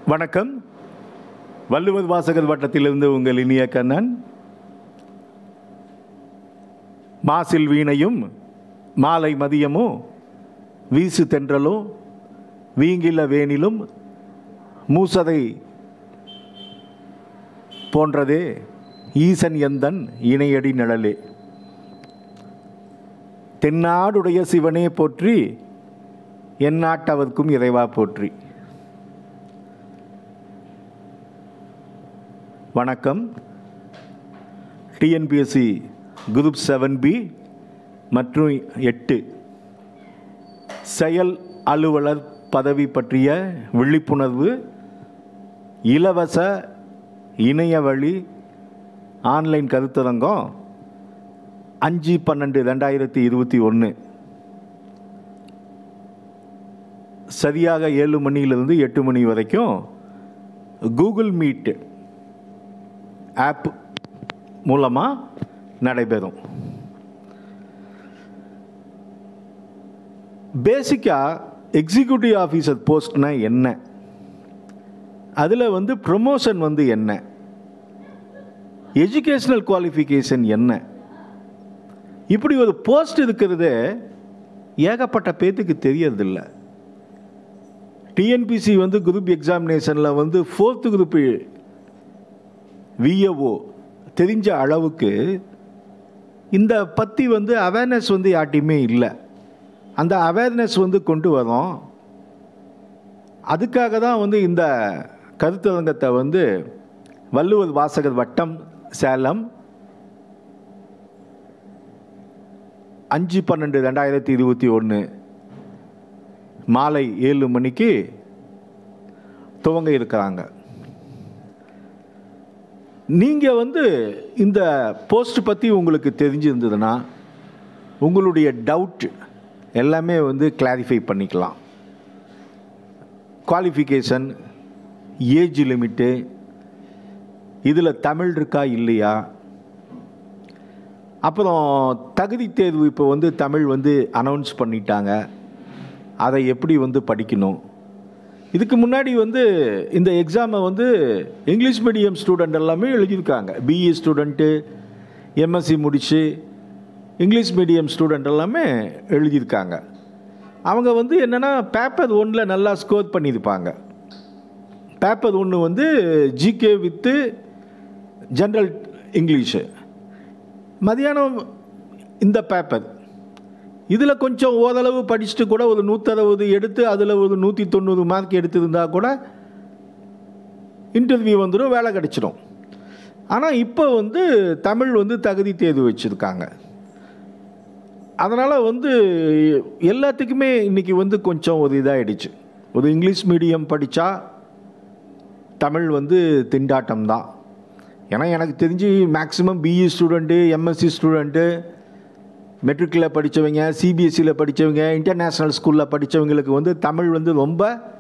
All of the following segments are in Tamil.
வணக்கம் வள்ளுவர் வாசகர் வட்டத்திலிருந்து உங்கள் இனிய கண்ணன் மாசில் வீணையும் மாலை மதியமோ வீசு தென்றலோ வீங்கில வேனிலும் மூசதை போன்றதே ஈசன் எந்தன் இணையடி நிழலே தென்னாடுடைய சிவனே போற்றி எந்நாட்டவர்க்கும் இறைவா போற்றி வணக்கம் டிஎன்பிஎஸ்சி குரூப் செவன் பி மற்றும் எட்டு செயல் அலுவலர் பதவி பற்றிய விழிப்புணர்வு இலவச இணைய வழி ஆன்லைன் கருத்தரங்கம் அஞ்சு பன்னெண்டு ரெண்டாயிரத்தி இருபத்தி ஒன்று சரியாக ஏழு மணியிலிருந்து எட்டு மணி வரைக்கும் கூகுள் மீட் ஆப் மூலமாக நடைபெறும் பேசிக்காக எக்ஸிக்யூட்டிவ் ஆஃபீஸர் போஸ்ட்னா என்ன அதில் வந்து ப்ரொமோஷன் வந்து என்ன எஜுகேஷ்னல் குவாலிஃபிகேஷன் என்ன இப்படி ஒரு போஸ்ட் இருக்கிறது ஏகப்பட்ட பேத்துக்கு தெரியறதில்ல டிஎன்பிசி வந்து குரூப் எக்ஸாமினேஷனில் வந்து ஃபோர்த்து குரூப் விஏஓ தெரிஞ்ச அளவுக்கு இந்த பற்றி வந்து அவேர்னஸ் வந்து யார்ட்டையுமே இல்லை அந்த அவேர்னஸ் வந்து கொண்டு வரோம் அதுக்காக தான் வந்து இந்த கருத்தரங்கத்தை வந்து வள்ளுவர் வாசகர் வட்டம் சேலம் அஞ்சு பன்னெண்டு ரெண்டாயிரத்தி இருபத்தி ஒன்று மாலை ஏழு மணிக்கு துவங்க இருக்கிறாங்க நீங்கள் வந்து இந்த போஸ்ட் பற்றி உங்களுக்கு தெரிஞ்சிருந்ததுன்னா உங்களுடைய டவுட் எல்லாமே வந்து கிளாரிஃபை பண்ணிக்கலாம் குவாலிஃபிகேஷன் ஏஜ் லிமிட்டு இதில் தமிழ் இருக்கா இல்லையா அப்புறம் தகுதி தேர்வு இப்போ வந்து தமிழ் வந்து அனௌன்ஸ் பண்ணிட்டாங்க அதை எப்படி வந்து படிக்கணும் இதுக்கு முன்னாடி வந்து இந்த எக்ஸாமை வந்து இங்கிலீஷ் மீடியம் ஸ்டூடெண்ட் எல்லாமே எழுதியிருக்காங்க பிஇ ஸ்டூடெண்ட்டு எம்எஸ்சி முடித்து இங்கிலீஷ் மீடியம் ஸ்டூடெண்ட் எல்லாமே எழுதியிருக்காங்க அவங்க வந்து என்னென்னா பேப்பர் ஒன்றில் நல்லா ஸ்கோர் பண்ணியிருப்பாங்க பேப்பர் ஒன்று வந்து ஜிகே வித்து ஜென்ரல் இங்கிலீஷு மதியானம் இந்த பேப்பர் இதில் கொஞ்சம் ஓரளவு படிச்சுட்டு கூட ஒரு நூற்றறுபது எடுத்து அதில் ஒரு நூற்றி தொண்ணூறு மார்க் எடுத்திருந்தா கூட இன்டர்வியூ வந்துடும் வேலை கிடச்சிடும் ஆனால் இப்போ வந்து தமிழ் வந்து தகுதி தேர்வு வச்சுருக்காங்க அதனால் வந்து எல்லாத்துக்குமே இன்றைக்கி வந்து கொஞ்சம் ஒரு இதாகிடுச்சு ஒரு இங்கிலீஷ் மீடியம் படித்தா தமிழ் வந்து திண்டாட்டம் தான் ஏன்னா எனக்கு தெரிஞ்சு maximum BE student MSc student மெட்ரிக்கில் படித்தவங்க சிபிஎஸ்சியில் படித்தவங்க இன்டர்நேஷ்னல் ஸ்கூலில் படித்தவங்களுக்கு வந்து தமிழ் வந்து ரொம்ப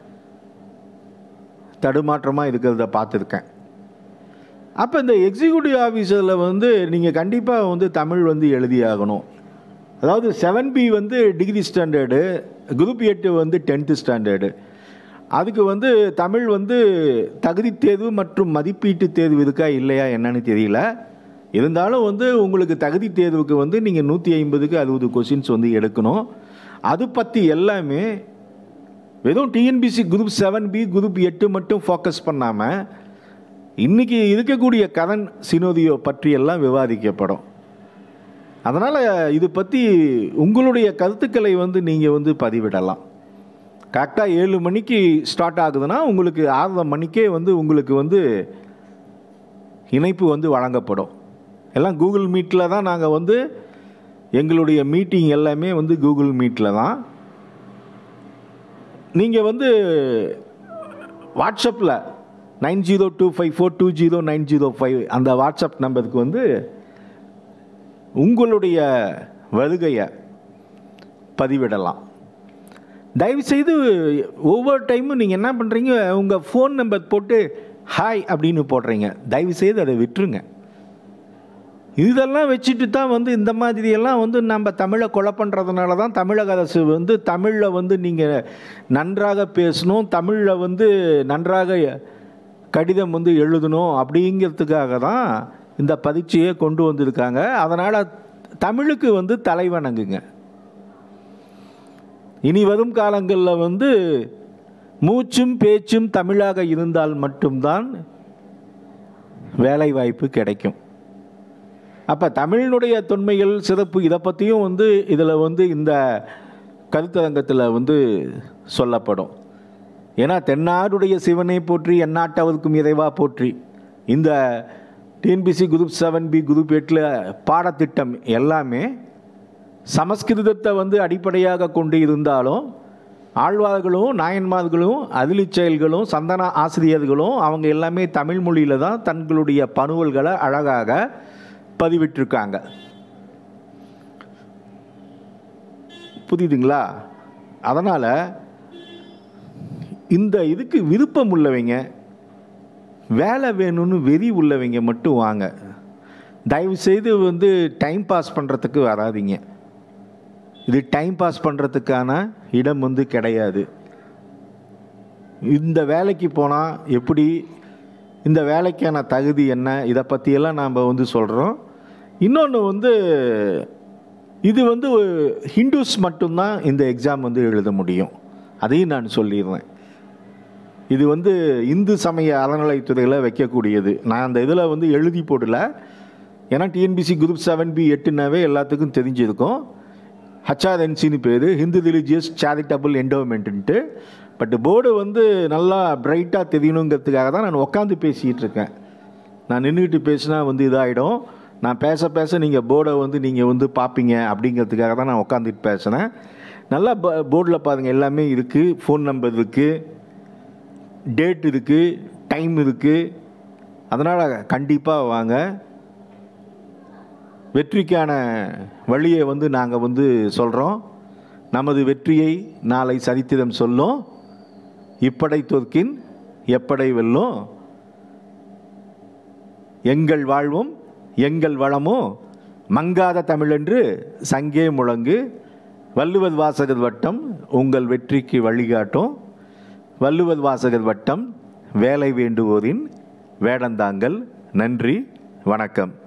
தடுமாற்றமாக இருக்கிறத பார்த்துருக்கேன் அப்போ இந்த எக்ஸிக்யூட்டிவ் ஆஃபீஸரில் வந்து நீங்கள் கண்டிப்பாக வந்து தமிழ் வந்து எழுதியாகணும் அதாவது செவன் பி வந்து டிகிரி ஸ்டாண்டர்டு குரூப் எட்டு வந்து டென்த்து ஸ்டாண்டர்டு அதுக்கு வந்து தமிழ் வந்து தகுதி தேர்வு மற்றும் மதிப்பீட்டு தேர்வு இருக்கா இல்லையா என்னன்னு தெரியல இருந்தாலும் வந்து உங்களுக்கு தகுதி தேர்வுக்கு வந்து நீங்கள் நூற்றி ஐம்பதுக்கு அறுபது கொஷின்ஸ் வந்து எடுக்கணும் அது பற்றி எல்லாமே வெறும் TNPSC group seven B group எட்டு மட்டும் ஃபோக்கஸ் பண்ணாமல் இன்றைக்கி இருக்கக்கூடிய கரண்ட் சினோதியோ பற்றி எல்லாம் விவாதிக்கப்படும் அதனால் இது பற்றி உங்களுடைய கருத்துக்களை வந்து நீங்கள் வந்து பதிவிடலாம் கரெக்டாக ஏழு மணிக்கு ஸ்டார்ட் ஆகுதுன்னா உங்களுக்கு ஆறரை மணிக்கே வந்து உங்களுக்கு வந்து இணைப்பு வந்து வழங்கப்படும் எல்லாம் கூகுள் மீட்டில் தான் நாங்கள் வந்து எங்களுடைய மீட்டிங் எல்லாமே வந்து கூகுள் மீட்டில் தான் நீங்கள் வந்து வாட்ஸ்அப்பில் nine zero two five four two zero nine zero five அந்த வாட்ஸ்அப் நம்பருக்கு வந்து உங்களுடைய வருகையை பதிவிடலாம் தயவுசெய்து ஒவ்வொரு டைமும் நீங்கள் என்ன பண்ணுறீங்க உங்கள் ஃபோன் நம்பர் போட்டு ஹாய் அப்படின்னு போடுறீங்க தயவுசெய்து அதை விட்டுருங்க இதெல்லாம் வச்சுட்டு தான் வந்து இந்த மாதிரியெல்லாம் வந்து நம்ம தமிழை கொலை பண்ணுறதுனால தான் தமிழக அரசு வந்து தமிழில் வந்து நீங்கள் நன்றாக பேசணும் தமிழில் வந்து நன்றாக கடிதம் வந்து எழுதணும் அப்படிங்கிறதுக்காக தான் இந்த பரீட்சையை கொண்டு வந்திருக்காங்க அதனால் தமிழுக்கு வந்து தலைவணங்குங்க இனி வரும் காலங்களில் வந்து மூச்சும் பேச்சும் தமிழாக இருந்தால் மட்டும்தான் வேலை வாய்ப்பு கிடைக்கும் அப்போ தமிழினுடைய தொன்மைகள் சிறப்பு இதை பற்றியும் வந்து இதில் வந்து இந்த கருத்தரங்கத்தில் வந்து சொல்லப்படும் ஏன்னா தென்னாடுடைய சிவனை போற்றி எந்நாட்டவருக்கும் இறைவா போற்றி இந்த TNPSC group seven B group எட்டில் பாடத்திட்டம் எல்லாமே சமஸ்கிருதத்தை வந்து அடிப்படையாக கொண்டு இருந்தாலும் ஆழ்வார்களும் நாயன்மார்களும் அதிலிச் செயல்களும் சந்தன ஆசிரியர்களும் அவங்க எல்லாமே தமிழ் மொழியில் தான் தங்களுடைய பணுவல்களை அழகாக பதிவிட்டிருக்காங்க புரியுதுங்களா அதனால் இந்த இதுக்கு விருப்பம் உள்ளவங்க வேலை வேணும்னு வெறி உள்ளவங்க மட்டும் வாங்க தயவு செய்து வந்து டைம் பாஸ் பண்ணுறதுக்கு வராதீங்க இது டைம் பாஸ் பண்ணுறதுக்கான இடம் வந்து கிடையாது இந்த வேலைக்கு போனால் எப்படி இந்த வேலைக்கான தகுதி என்ன இதை பற்றியெல்லாம் நாம் வந்து சொல்கிறோம் இன்னொன்று வந்து இது வந்து ஹிந்துஸ் மட்டும்தான் இந்த எக்ஸாம் வந்து எழுத முடியும் அதையும் நான் சொல்லிடுறேன் இது வந்து இந்து சமய அறநிலைத்துறையில் வைக்கக்கூடியது நான் அந்த இதில் வந்து எழுதி போடல ஏன்னா டிஎன்பிசி குரூப் செவன் பி எட்டுனாவே எல்லாத்துக்கும் தெரிஞ்சிருக்கும் ஹச்ஆர்என்சின்னு பேர் Hindu religious charitable endowment but board வந்து நல்லா பிரைட்டாக தெரியணுங்கிறதுக்காக தான் நான் உட்காந்து பேசிகிட்டு இருக்கேன் நான் நின்றுக்கிட்டு பேசினா வந்து இதாகிடும் நான் பேச பேச நீங்கள் போர்டை வந்து நீங்கள் வந்து பார்ப்பீங்க அப்படிங்கிறதுக்காக தான் நான் உட்காந்துட்டு பேசினேன் நல்லா போர்டில் பாருங்கள் எல்லாமே இருக்குது ஃபோன் நம்பர் இருக்குது டேட் இருக்குது டைம் இருக்குது அதனால் கண்டிப்பாக வாங்க வெற்றிக்கான வழியை வந்து நாங்கள் வந்து சொல்கிறோம் நமது வெற்றியை நாளை சரித்திரம் சொல்லும் இப்படை தோற்கின் எப்படை வெல்லும் எங்கள் வாழ்வும் எங்கள் வளமும் மங்காத தமிழென்று சங்கே முழங்கு வள்ளுவர் வாசகர் வட்டம் உங்கள் வெற்றிக்கு வழிகாட்டும் வள்ளுவர் வாசகர் வட்டம் வேலை வேண்டுவோரின் வேடந்தாங்கல் நன்றி வணக்கம்